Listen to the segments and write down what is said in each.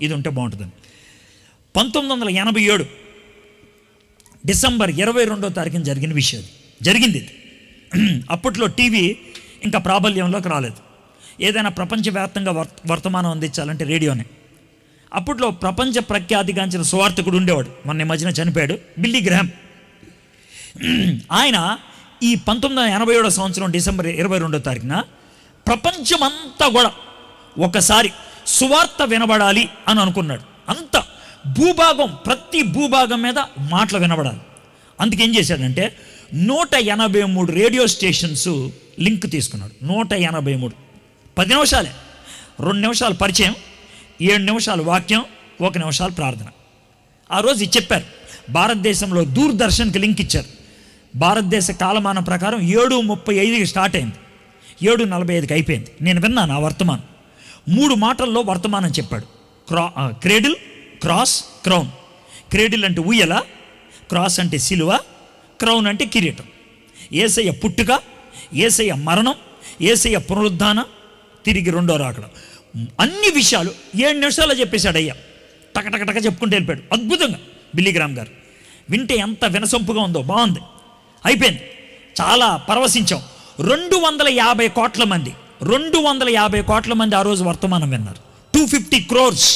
ఇది ఉంటే బాగుంటుందని పంతొమ్మిది వందల ఎనభై ఏడు డిసెంబర్ ఇరవై రెండో తారీఖున జరిగిన విషయం ఇది జరిగింది ఇది అప్పట్లో టీవీ ఇంకా ప్రాబల్యంలోకి రాలేదు ఏదైనా ప్రపంచవ్యాప్తంగా వర్త వర్తమానం అందించాలంటే రేడియోనే అప్పట్లో ప్రపంచ ప్రఖ్యాతిగాంచిన సువార్థకుడు ఉండేవాడు మొన్న ఈ మధ్యన చనిపోయాడు బిల్లీ గ్రహం ఆయన ఈ పంతొమ్మిది వందల ఎనభై ఏడో సంవత్సరం డిసెంబర్ ఇరవై రెండో తారీఖున ప్రపంచమంతా కూడా ఒకసారి సువార్త వినబడాలి అని అనుకున్నాడు అంత భూభాగం ప్రతి భూభాగం మీద మాటలు వినబడాలి అందుకేం చేశాడంటే నూట ఎనభై మూడు రేడియో స్టేషన్స్ లింక్ తీసుకున్నాడు నూట ఎనభై మూడు పది నిమిషాలే రెండు నిమిషాలు పరిచయం ఏడు నిమిషాలు వాక్యం ఒక నిమిషాలు ప్రార్థన ఆ రోజు ఇది చెప్పారు భారతదేశంలో దూరదర్శన్కి లింక్ ఇచ్చారు భారతదేశ కాలమానం ప్రకారం ఏడు ముప్పై ఐదుకి స్టార్ట్ అయింది ఏడు నలభై ఐదుకి అయిపోయింది నేను విన్నాను ఆ వర్తమానం మూడు మాటల్లో వర్తమానం చెప్పాడు క్రా ఆ, క్రేడిల్ క్రాస్ క్రౌన్ క్రేడిల్ అంటే ఉయ్యల క్రాస్ అంటే సిలువ క్రౌన్ అంటే కిరీటం ఏసయ్య పుట్టుక ఏసయ్య మరణం ఏసయ్య పునరుద్ధానం తిరిగి రెండో రాకడం అన్ని విషయాలు ఏడు నిమిషాల్లో చెప్పేశాడు అయ్యా టకటకటక చెప్పుకుంటూ వెళ్ళిపోయాడు అద్భుతంగా బిల్లీగ్రామ్ గారు వింటే ఎంత వినసొంపుగా ఉందో బాగుంది అయిపోయింది చాలా పరవశించాం రెండు వందల యాభై కోట్ల మంది రెండు వందల యాభై కోట్ల మంది ఆ రోజు వర్తమానం విన్నారు టూ ఫిఫ్టీ క్రోర్స్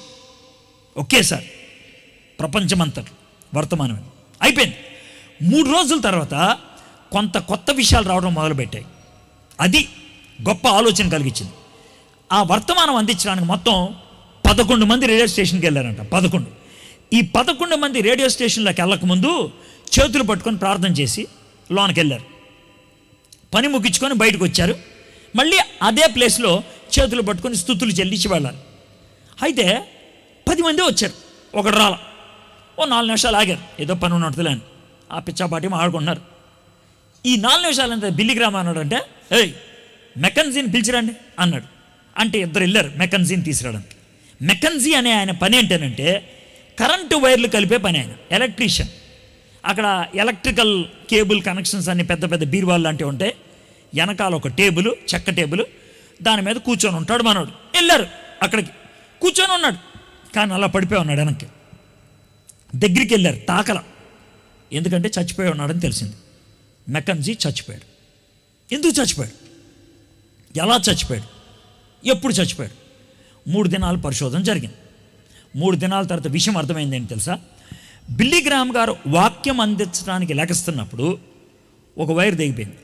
ఒకేసారి ప్రపంచమంతా వర్తమానం విన్నారు. అయిపోయింది మూడు రోజుల తర్వాత కొంత కొత్త విషయాలు రావడం మొదలుపెట్టాయి అది గొప్ప ఆలోచన కలిగించింది ఆ వర్తమానం అందించడానికి మొత్తం పదకొండు మంది రేడియో స్టేషన్కి వెళ్ళారంట పదకొండు ఈ పదకొండు మంది రేడియో స్టేషన్లోకి వెళ్ళకముందు చేతులు పట్టుకొని ప్రార్థన చేసి లోనికి వెళ్ళారు పని ముగించుకొని బయటకు వచ్చారు మళ్ళీ అదే ప్లేస్లో చేతులు పట్టుకొని స్థుతులు చెల్లించి వెళ్ళాలి అయితే పది మంది వచ్చారు ఒకడు రాల ఓ నాలుగు నిమిషాలు ఆగారు ఏదో పని ఉన్నట్టులే అని ఆ పిచ్చాపాటి ఆడుకుంటున్నారు ఈ నాలుగు నిమిషాలు అంతా బిల్లిగ్రామ్ అన్నాడు అంటే ఏయ్ మెకన్జీని పిలిచిరండి అన్నాడు అంటే ఇద్దరు వెళ్ళారు మెకన్జీని తీసుకురావడానికి మెకన్జీ అనే ఆయన పని ఏంటనంటే కరెంటు వైర్లు కలిపే పని ఆయన ఎలక్ట్రీషియన్ అక్కడ ఎలక్ట్రికల్ కేబుల్ కనెక్షన్స్ అన్ని పెద్ద పెద్ద బీరువాళ్ళు లాంటివి ఉంటాయి వెనకాల ఒక టేబుల్ చెక్క టేబుల్ దాని మీద కూర్చొని ఉంటాడు మనోడు వెళ్ళారు అక్కడికి కూర్చొని ఉన్నాడు కానీ అలా పడిపోయి ఉన్నాడు వెనక్కి దగ్గరికి వెళ్ళారు తాకల ఎందుకంటే చచ్చిపోయి ఉన్నాడని తెలిసింది మెకన్జీ చచ్చిపోయాడు ఎందుకు చచ్చిపోయాడు ఎలా చచ్చిపోయాడు ఎప్పుడు చచ్చిపోయాడు మూడు దినాలు పరిశోధన జరిగింది మూడు దినాల తర్వాత విషయం అర్థమైంది ఏంటి తెలుసా బిల్లీ గ్రామ్ గారు వాక్యం అందించడానికి లెగస్తున్నప్పుడు ఒక వైర్ దిగిపోయింది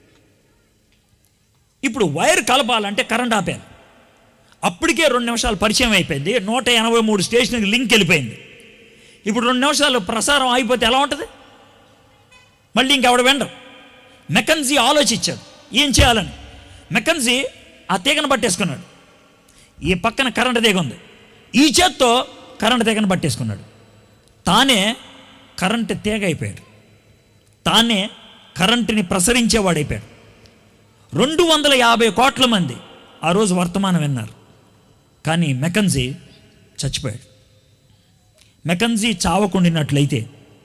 ఇప్పుడు వైర్ కలపాలంటే కరెంట్ ఆపేయాలి అప్పటికే రెండు నిమిషాలు పరిచయం అయిపోయింది నూట ఎనభై మూడు స్టేషన్కి లింక్ వెళ్ళిపోయింది ఇప్పుడు రెండు నిమిషాలు ప్రసారం అయిపోతే ఎలా ఉంటుంది మళ్ళీ ఇంకెవడ వెండరు మెకన్జీ ఆలోచించాడు ఏం చేయాలని మెకన్జీ ఆ తీగను పట్టేసుకున్నాడు ఈ పక్కన కరెంట్ తీగ ఉంది ఈ చేత్తో కరెంట్ తీగను పట్టేసుకున్నాడు తానే కరెంట్ తీగ అయిపోయాడు తానే కరెంటుని ప్రసరించేవాడైపోయాడు రెండు వందల యాభై కోట్ల మంది ఆ రోజు వర్తమానం విన్నారు కానీ మెకన్జీ చచ్చిపోయాడు మెకన్జీ చావకుండినట్లయితే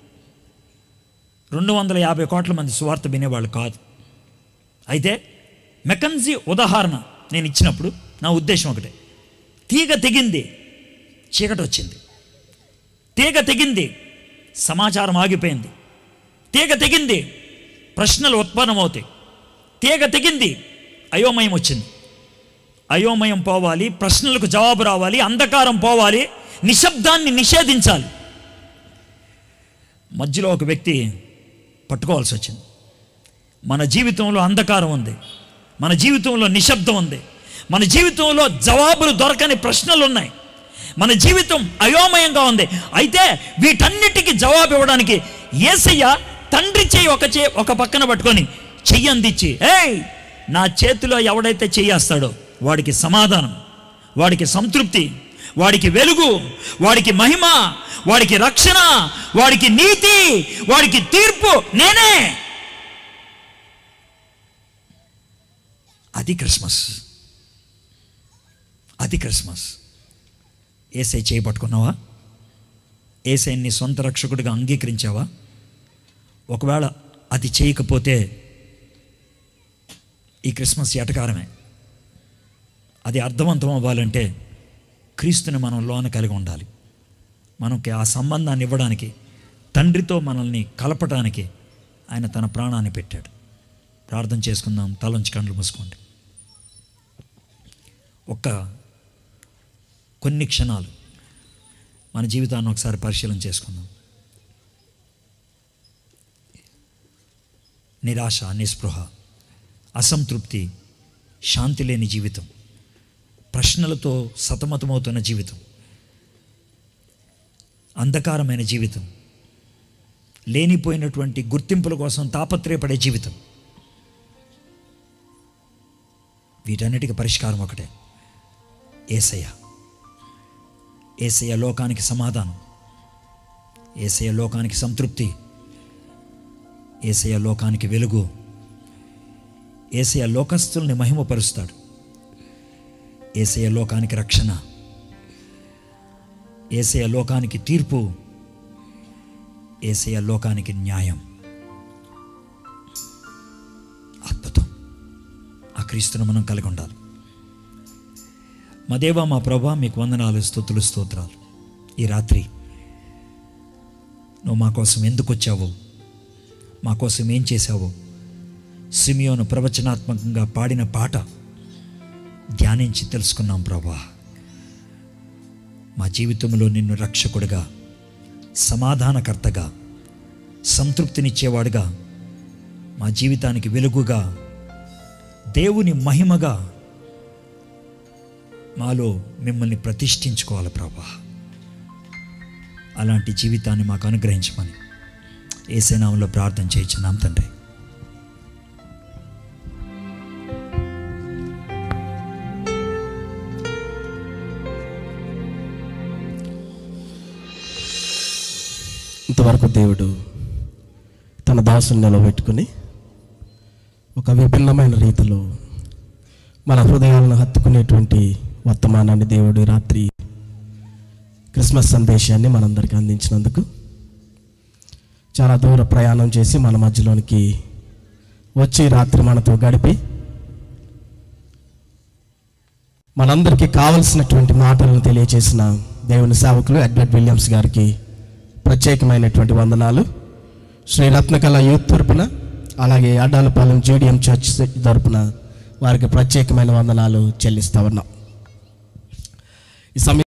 రెండు వందల యాభై కోట్ల మంది సువార్త వినేవాళ్ళు కాదు అయితే మెకన్జీ ఉదాహరణ నేను ఇచ్చినప్పుడు నా ఉద్దేశం ఒకటే తీగ తెగింది చీకటి వచ్చింది తీగ తెగింది సమాచారం ఆగిపోయింది తీగ తెగింది ప్రశ్నలు ఉత్పన్నమవుతాయి తీగ తెగింది అయోమయం వచ్చింది అయోమయం పోవాలి ప్రశ్నలకు జవాబు రావాలి అంధకారం పోవాలి నిశ్శబ్దాన్ని నిషేధించాలి మధ్యలో ఒక వ్యక్తి పట్టుకోవాల్సి వచ్చింది మన జీవితంలో అంధకారం ఉంది మన జీవితంలో నిశ్శబ్దం ఉంది మన జీవితంలో జవాబులు దొరకని ప్రశ్నలు ఉన్నాయి మన జీవితం అయోమయంగా ఉంది అయితే వీటన్నిటికీ జవాబు ఇవ్వడానికి ఏసయ్య తండ్రి చేయి ఒక చే ఒక పక్కన పట్టుకొని చెయ్యి అందించి ఏయ్ నా చేతిలో ఎవడైతే చెయ్యేస్తాడో వాడికి సమాధానం వాడికి సంతృప్తి వాడికి వెలుగు వాడికి మహిమ వాడికి రక్షణ వాడికి నీతి వాడికి తీర్పు నేనే అది క్రిస్మస్ అది క్రిస్మస్ ఏసై చేయబట్టుకున్నావా ఏసై నీ సొంత రక్షకుడిగా అంగీకరించావా ఒకవేళ అది చేయకపోతే ఈ క్రిస్మస్ ఎటకారమే అది అర్థవంతం అవ్వాలంటే క్రీస్తుని మనం లోన కలిగి ఉండాలి మనకి ఆ సంబంధాన్ని ఇవ్వడానికి తండ్రితో మనల్ని కలపటానికి ఆయన తన ప్రాణాన్ని పెట్టాడు ప్రార్థన చేసుకుందాం తలంచి కండ్లు మూసుకోండి ఒక్క కొన్ని క్షణాలు మన జీవితాన్ని ఒకసారి పరిశీలన చేసుకుందాం నిరాశ నిస్పృహ అసంతృప్తి శాంతి లేని జీవితం ప్రశ్నలతో సతమతమవుతున్న జీవితం అంధకారమైన జీవితం లేనిపోయినటువంటి గుర్తింపుల కోసం తాపత్రయపడే జీవితం వీటన్నిటికీ పరిష్కారం ఒకటే ఏసయ్య ఏసయ్య లోకానికి సమాధానం ఏసయ్య లోకానికి సంతృప్తి ఏసయ్య లోకానికి వెలుగు ఏసయ్య లోకస్తుల్ని మహిమపరుస్తాడు ఏసయ్య లోకానికి రక్షణ ఏసయ్య లోకానికి తీర్పు ఏసయ్య లోకానికి న్యాయం అద్భుతం ఆ క్రీస్తును మనం కలిగి ఉండాలి మా దేవా మా ప్రభా మీకు వందనాలు స్తుతులు స్తోత్రాలు ఈ రాత్రి నువ్వు మా కోసం ఎందుకు వచ్చావో మా కోసం ఏం చేశావో సిమియోను ప్రవచనాత్మకంగా పాడిన పాట ధ్యానించి తెలుసుకున్నాం ప్రభా మా జీవితంలో నిన్ను రక్షకుడిగా సమాధానకర్తగా సంతృప్తినిచ్చేవాడుగా మా జీవితానికి వెలుగుగా దేవుని మహిమగా మాలో మిమ్మల్ని ప్రతిష్ఠించుకోవాలి ప్రభా అలాంటి జీవితాన్ని మాకు అనుగ్రహించమని ఏసేనామంలో ప్రార్థన చేయించున్నాం తండ్రి ఇంతవరకు దేవుడు తన దాసుని నిలబెట్టుకుని ఒక విభిన్నమైన రీతిలో మన హృదయాలను హత్తుకునేటువంటి వర్తమానాన్ని దేవుడు ఈ రాత్రి క్రిస్మస్ సందేశాన్ని మనందరికీ అందించినందుకు చాలా దూర ప్రయాణం చేసి మన మధ్యలోనికి వచ్చి ఈ రాత్రి మనతో గడిపి మనందరికీ కావలసినటువంటి మాటలను తెలియజేసిన దేవుని సేవకులు ఎడ్వర్డ్ విలియమ్స్ గారికి ప్రత్యేకమైనటువంటి వందనాలు శ్రీ రత్నకళ యూత్ తరపున అలాగే అడ్డాలపాలెం జేడిఎం చర్చ్ తరపున వారికి ప్రత్యేకమైన వందనాలు చెల్లిస్తా ఉన్నాం ఈ సమయం